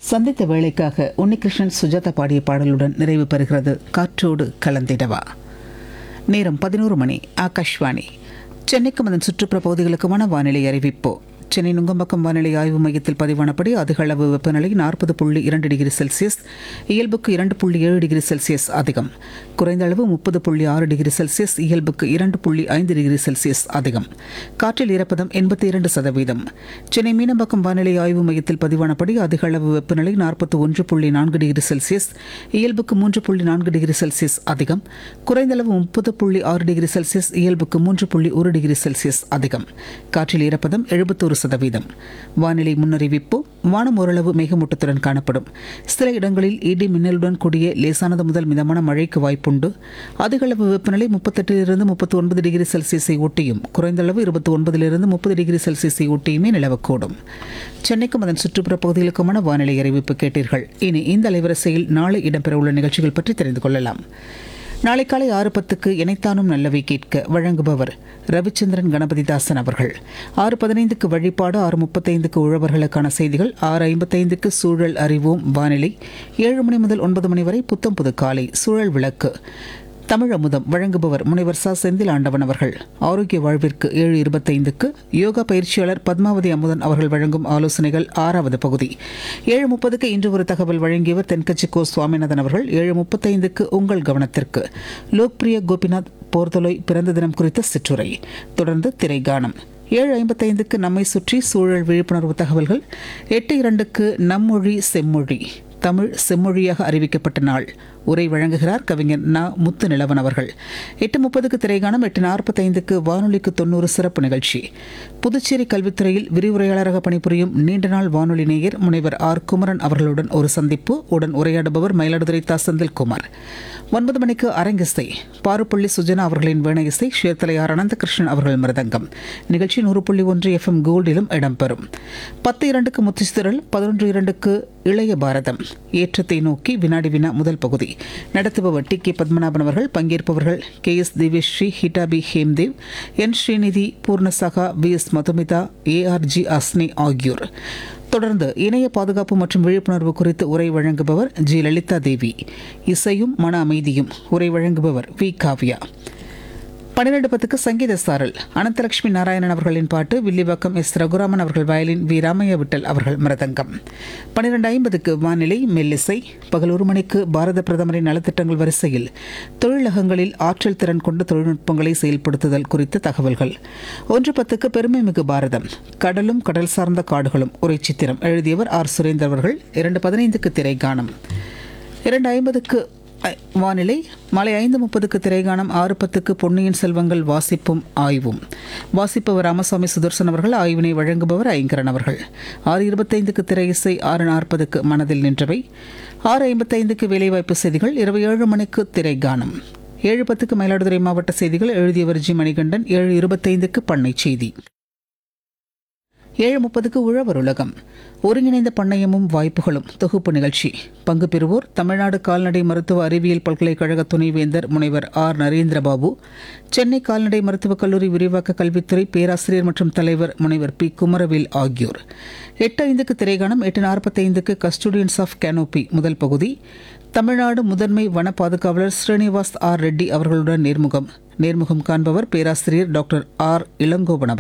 சந்தித்த வேலைக்காக உன்னிகிருஷ்ணன் சுஜாதா பாடிய பாடலுடன் நிறைவு பெறுகிறது காற்றோடு கலந்திடவா நேரம் பதினோரு மணி ஆகாஷ்வாணி சென்னைக்கும் அதன் சுற்றுப்புற பகுதிகளுக்குமான வானிலை அறிவிப்பு சென்னை நுங்கம்பாக்கம் வானிலை ஆய்வு மையத்தில் பதிவானபடி அதிக அளவு வெப்பநிலை நாற்பது புள்ளி இரண்டு டிகிரி செல்சியஸ் இயல்புக்கு இரண்டு புள்ளி ஏழு டிகிரி செல்சியஸ் அதிகம் குறைந்த அளவு முப்பது புள்ளி ஆறு டிகிரி செல்சியஸ் இயல்புக்கு இரண்டு புள்ளி ஐந்து டிகிரி செல்சியஸ் அதிகம் காற்றில் ஈரப்பதம் எண்பத்தி இரண்டு சதவீதம் சென்னை மீனம்பாக்கம் வானிலை ஆய்வு மையத்தில் பதிவானபடி அதிக அளவு வெப்பநிலை நாற்பத்தி ஒன்று புள்ளி நான்கு டிகிரி செல்சியஸ் இயல்புக்கு மூன்று புள்ளி நான்கு டிகிரி செல்சியஸ் அதிகம் குறைந்த அளவு முப்பது புள்ளி ஆறு டிகிரி செல்சியஸ் இயல்புக்கு மூன்று புள்ளி ஒரு டிகிரி செல்சியஸ் அதிகம் காற்றில் ஈரப்பதம் எழுபத்தோரு சதவீதம் வானிலை முன்னறிவிப்பு வானம் ஓரளவு மேகமூட்டத்துடன் காணப்படும் சில இடங்களில் இடி மின்னலுடன் கூடிய லேசானது முதல் மிதமான மழைக்கு வாய்ப்புண்டு அதிக அளவு வெப்பநிலை முப்பத்தெட்டிலிருந்து முப்பத்தி ஒன்பது டிகிரி செல்சியஸை ஒட்டியும் குறைந்த அளவு இருபத்தி ஒன்பதிலிருந்து முப்பது டிகிரி செல்சியஸை ஒட்டியுமே நிலவக்கூடும் சென்னைக்கும் அதன் சுற்றுப்புற பகுதிகளுக்குமான வானிலை அறிவிப்பு கேட்டீர்கள் இனி இந்த அலைவரிசையில் நாளை இடம்பெறவுள்ள நிகழ்ச்சிகள் பற்றி தெரிந்து கொள்ளலாம் நாளை காலை ஆறு பத்துக்கு இணைத்தானும் நல்லவை கேட்க வழங்குபவர் ரவிச்சந்திரன் கணபதிதாசன் அவர்கள் ஆறு பதினைந்துக்கு வழிபாடு ஆறு முப்பத்தைந்துக்கு உழவர்களுக்கான செய்திகள் ஆறு ஐம்பத்தைந்துக்கு சூழல் அறிவோம் வானிலை ஏழு மணி முதல் ஒன்பது மணி வரை புத்தம் புது காலை சூழல் விளக்கு தமிழ் அமுதம் வழங்குபவர் முனைவர் ச செந்தில் ஆண்டவன் அவர்கள் ஆரோக்கிய வாழ்விற்கு ஏழு இருபத்தைந்துக்கு யோகா பயிற்சியாளர் பத்மாவதி அமுதன் அவர்கள் வழங்கும் ஆலோசனைகள் ஆறாவது பகுதி ஏழு முப்பதுக்கு இன்று ஒரு தகவல் வழங்கியவர் தென்கட்சி கோ சுவாமிநாதன் அவர்கள் ஏழு முப்பத்தைந்துக்கு உங்கள் கவனத்திற்கு லோக்பிரிய கோபிநாத் போர்தொலை பிறந்த தினம் குறித்த சிற்றுரை தொடர்ந்து திரைகானம் ஏழு ஐம்பத்தைந்துக்கு நம்மை சுற்றி சூழல் விழிப்புணர்வு தகவல்கள் எட்டு இரண்டுக்கு நம்மொழி செம்மொழி தமிழ் செம்மொழியாக அறிவிக்கப்பட்ட நாள் உரை வழங்குகிறார் கவிஞர் ந முத்து நிலவன் அவர்கள் எட்டு முப்பதுக்கு திரைகாணம் எட்டு நாற்பத்தைந்துக்கு வானொலிக்கு தொண்ணூறு சிறப்பு நிகழ்ச்சி புதுச்சேரி கல்வித்துறையில் விரிவுரையாளராக பணிபுரியும் நீண்ட நாள் வானொலி நேயர் முனைவர் ஆர் குமரன் அவர்களுடன் ஒரு சந்திப்பு உடன் உரையாடுபவர் மயிலாடுதுறை தா செந்தில்குமார் ஒன்பது மணிக்கு அரங்கிசை பாருப்பள்ளி சுஜனா அவர்களின் வேண இசை ஷேர்த்தலையார் அனந்தகிருஷ்ணன் அவர்கள் மிருதங்கம் நிகழ்ச்சி நூறு புள்ளி ஒன்று எஃப்எம் கோல்டிலும் இடம்பெறும் பத்து இரண்டுக்கு முத்துச்சித்திரல் பதினொன்று இரண்டுக்கு இளைய பாரதம் ஏற்றத்தை நோக்கி வினாடி வினா முதல் பகுதி நடத்துபவர் டி கே பத்மநாபன் அவர்கள் பங்கேற்பவர்கள் கே எஸ் திவ்யஸ்ரீ ஹிட்டாபி Hemdev N Srinidhi Poornasakha V S Madhumitha ARG அஸ்னி ஆகியோர் தொடர்ந்து இணைய பாதுகாப்பு மற்றும் விழிப்புணர்வு குறித்து உரை வழங்குபவர் ஜி லலிதா தேவி இசையும் மன அமைதியும் உரை வழங்குபவர் வி காவ்யா பன்னிரண்டு பத்துக்கு சங்கீத சாரல் அனந்தலட்சுமி நாராயணன் அவர்களின் பாட்டு வில்லிவாக்கம் எஸ் ரகுராமன் அவர்கள் வயலின் வி ராமையா விட்டல் அவர்கள் மிருதங்கம் பன்னிரண்டு ஐம்பதுக்கு வானிலை மெல்லிசை பகல் ஒரு மணிக்கு பாரத பிரதமரின் நலத்திட்டங்கள் வரிசையில் தொழிலகங்களில் ஆற்றல் திறன் கொண்ட தொழில்நுட்பங்களை செயல்படுத்துதல் குறித்த தகவல்கள் ஒன்று பத்துக்கு பெருமைமிகு பாரதம் கடலும் கடல் சார்ந்த காடுகளும் உரை சித்திரம் எழுதியவர் ஆர் சுரேந்தர் அவர்கள் இரண்டு பதினைந்துக்கு திரைகானம் இரண்டு ஐம்பதுக்கு ஐ- வானிலை மாலை ஐந்து முப்பதுக்கு திரைகாணம் ஆறு பத்துக்கு பொன்னியின் செல்வங்கள் வாசிப்பும் ஆய்வும் வாசிப்பவர் ராமசாமி சுதர்சன் அவர்கள் ஆய்வினை வழங்குபவர் ஐங்கரன் அவர்கள் ஆறு இருபத்தைந்துக்கு திரை இசை ஆறு நாற்பதுக்கு மனதில் நின்றவை ஆறு ஐம்பத்தைந்துக்கு வேலைவாய்ப்பு செய்திகள் இரவு ஏழு மணிக்கு திரைகானம் ஏழு பத்துக்கு மயிலாடுதுறை மாவட்ட செய்திகள் எழுதியவர் ஜி மணிகண்டன் ஏழு இருபத்தைந்துக்கு பண்ணை செய்தி ஏழு முப்பதுக்கு உழவர் உலகம் ஒருங்கிணைந்த பண்ணையமும் வாய்ப்புகளும் தொகுப்பு நிகழ்ச்சி பங்கு பெறுவோர் தமிழ்நாடு கால்நடை மருத்துவ அறிவியல் பல்கலைக்கழக துணைவேந்தர் முனைவர் ஆர் நரேந்திரபாபு சென்னை கால்நடை மருத்துவக் கல்லூரி விரிவாக்க கல்வித்துறை பேராசிரியர் மற்றும் தலைவர் முனைவர் பி குமரவேல் ஆகியோர் எட்டு ஐந்துக்கு திரைகாணம் எட்டு நாற்பத்தைந்துக்கு கஸ்டோடியன்ஸ் ஆஃப் கேனோபி முதல் பகுதி தமிழ்நாடு முதன்மை வன பாதுகாவலர் ஸ்ரீனிவாஸ் ஆர் ரெட்டி அவர்களுடன் நேர்முகம் நேர்முகம் காண்பவர் பேராசிரியர் டாக்டர் ஆர் இளங்கோவன் அவர்கள்